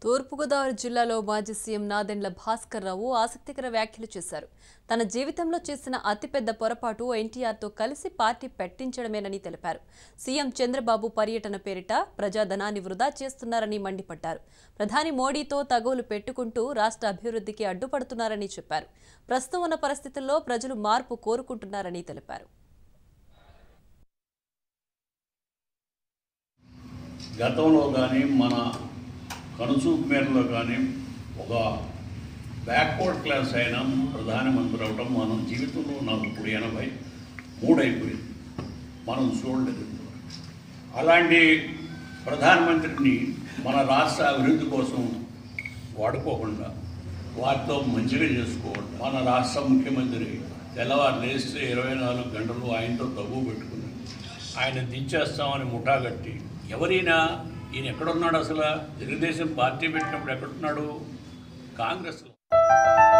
తూర్పుగోదావరి జిల్లాలో మాజీ సీఎం నాదెండ్ల భాస్కర్ రావు ఆసక్తికర వ్యాఖ్యలు చేశారు తన జీవితంలో చేసిన అతిపెద్ద పొరపాటు ఎన్టీఆర్తో కలిసి పార్టీ పెట్టించడమేనని తెలిపారు సీఎం చంద్రబాబు పర్యటన పేరిట ప్రజాధనాన్ని వృధా చేస్తున్నారని మండిపడ్డారు ప్రధాని మోడీతో తగవులు పెట్టుకుంటూ రాష్ట్ర అభివృద్ధికి అడ్డుపడుతున్నారని చెప్పారు ప్రస్తుతం ఉన్న పరిస్థితుల్లో ప్రజలు మార్పు కోరుకుంటున్నారని తెలిపారు గతంలో కానీ మన కనుచూపు మేరలో కానీ ఒక బ్యాక్వర్డ్ క్లాస్ అయిన ప్రధానమంత్రి అవటం మన జీవితంలో నాకు ఇప్పుడు ఎనభై మూడు అయిపోయింది మనం చూడలేదు ఇంతవరకు. అలాంటి ప్రధానమంత్రిని మన రాష్ట్ర అభివృద్ధి కోసం వాడుకోకుండా వారితో మంచిగా చేసుకోకుండా మన రాష్ట్ర ముఖ్యమంత్రి తెల్లవారు లేస్తే ఇరవై నాలుగు గంటలు ఆయనతో తగ్గు పెట్టుకుని ఆయన దించేస్తామని ముఠాగట్టి ఎవరైనా ఈయన ఎక్కడున్నాడు అసలు తెలుగుదేశం పార్టీ పెట్టినప్పుడు ఎక్కడున్నాడు కాంగ్రెస్లో